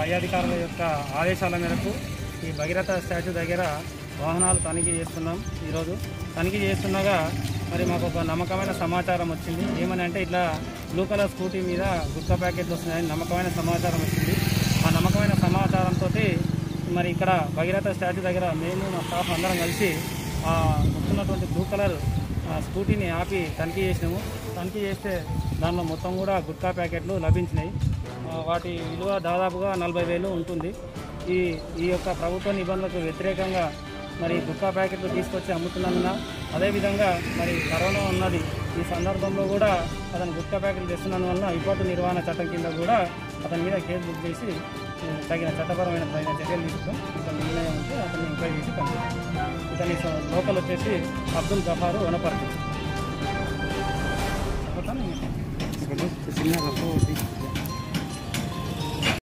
పై అధికారుల యొక్క ఆదేశాల మేరకు ఈ భగీరథ స్టాచ్యూ దగ్గర వాహనాలు తనిఖీ చేస్తున్నాం ఈరోజు తనిఖీ చేస్తుండగా మరి మాకు ఒక నమ్మకమైన సమాచారం వచ్చింది ఏమని అంటే ఇట్లా బ్లూ కలర్ స్కూటీ మీద గుట్కా ప్యాకెట్లు వస్తున్నాయని నమ్మకమైన సమాచారం వచ్చింది ఆ నమ్మకమైన సమాచారంతో మరి ఇక్కడ భగీరథ స్టాచ్యూ దగ్గర మేము మా స్టాఫ్ అందరం కలిసి ఆ వస్తున్నటువంటి బ్లూ కలర్ ఆ స్కూటీని ఆపి తనిఖీ చేసినాము తనిఖీ చేస్తే దానిలో మొత్తం కూడా గుట్కా ప్యాకెట్లు లభించినాయి ఆ వాటి విలువ దాదాపుగా నలభై వేలు ఉంటుంది ఈ ఈ యొక్క ప్రభుత్వ నిబంధనలకు వ్యతిరేకంగా మరి గుట్కా ప్యాకెట్లు తీసుకొచ్చి అమ్ముతున్నందున అదేవిధంగా మరి కరోనా ఉన్నది ఈ సందర్భంలో కూడా అతను గుట్కా ప్యాకెట్లు తెస్తున్నందువలన విపత్తు నిర్వహణ చట్టం కింద కూడా అతని మీద కేసు బుక్ చేసి ఏ, తగిన చట్టపరమైన తగిన చర్యలు తీసుకుని ఇతని నిర్ణయం ఉంటే అతన్ని ఎంక్వైరీ చేసి పంపిస్తాం ఇతని స- లోకల్ వచ్చేసి అబ్దుల్ గఫారు వనపర్తి చెప్పటా నేను? చిన్న రఫ్